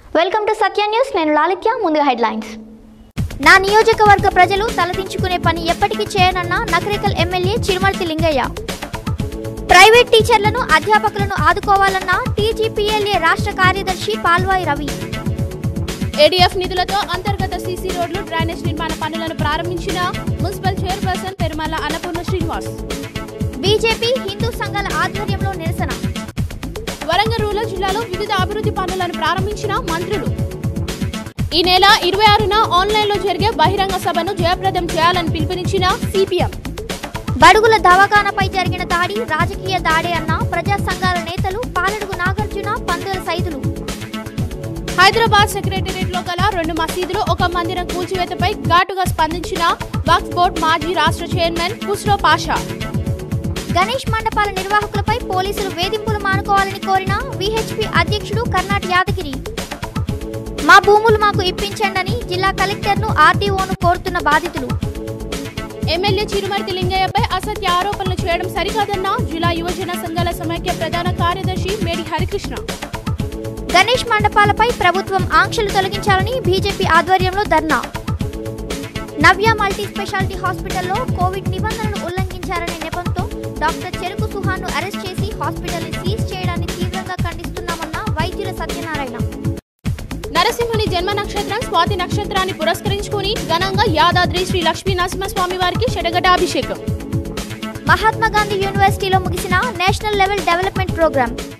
welcome to Satya news నేను లాలిత్య ముందుగా headlines నా నియోజకవర్గ ప్రజలు తలదించుకునే పని ఎప్పటికీ చేయనన్న నకరికల్ ఎమ్మెల్యే చిరుమర్తి లింగయ్య ప్రైవేట్ టీచర్లను అధ్యాపకులను ఆదుకోవాలన్న టీజీపీఎల్ఏ రాష్ట్ర కార్యదర్శి పాల్వాయి రవి ఏడీఎఫ్ నిధులతో అంతర్గత సీసీ రోడ్లు డ్రైనేజ్ నిర్మాణ పనులను ప్రారంభించిన municipal chairperson Perumala Annapurna Srinivas BJP Hindu సంఘాల ఆధ్వర్యంలో నిరసన వరంగల్ రూరల్ జిల్లాలో వివిధ అభివృద్ధి పనులను ప్రారంభించిన మంత్రులు ఈ నెల ఇరవై ఆరున ఆన్లైన్లో జరిగే బహిరంగ సభను జయప్రదం చేయాలని పిలుపునిచ్చిన సిపిఎం బడుగుల దవాఖానపై జరిగిన దాడి రాజకీయ దాడే అన్న ప్రజా సంఘాల నేతలు పాలడుగు నాగార్జున పందుల సైదులు హైదరాబాద్ సెక్రటేరియట్ లో గల రెండు మసీదులు ఒక మందిరం కూల్చివేతపై ఘాటుగా స్పందించిన వక్ఫ్ బోర్డ్ మాజీ రాష్ట్ర చైర్మన్ ఖుస్రో పాషా గణేష్ మండపాల నిర్వాహకులపై పోలీసులు వేధింపులు మానుకోవాలని కోరిన విహెచ్పి అధ్యక్షుడు కర్ణాటి యాదగిరి మా భూములు మాకు ఇప్పించండని జిల్లా కలెక్టర్ను ఆర్డీఓను కోరుతున్న బాధితులు ఎమ్మెల్యే చిరుమర్తి లింగయ్యపై అసత్య ఆరోపణలు చేయడం సరికాదన్న జిల్లా యువజన సంఘాల సమైక్య ప్రధాన కార్యదర్శి మేడి హరికృష్ణ గణేష్ మండపాలపై ప్రభుత్వం ఆంక్షలు తొలగించాలని బీజేపీ ఆధ్వర్యంలో ధర్నా నవ్య మల్టీ స్పెషాలిటీ హాస్పిటల్లో కోవిడ్ నిబంధనలు ఉల్లంఘించారనే నెపంతో డాక్టర్ చెరుకు సుహాన్ను అరెస్ట్ చేసి హాస్పిటల్ని సీజ్ చేయడాన్ని తీవ్రంగా ఖండిస్తున్నామన్న వైద్యుల సత్యనారాయణ నరసింహుని జన్మ నక్షత్రం స్వాతి నక్షత్రాన్ని పురస్కరించుకుని ఘనంగా యాదాద్రి శ్రీ లక్ష్మీ నరసింహస్వామి వారికి షడగటాభిషేకం మహాత్మా గాంధీ యూనివర్సిటీలో ముగిసిన నేషనల్ లెవెల్ డెవలప్మెంట్ ప్రోగ్రామ్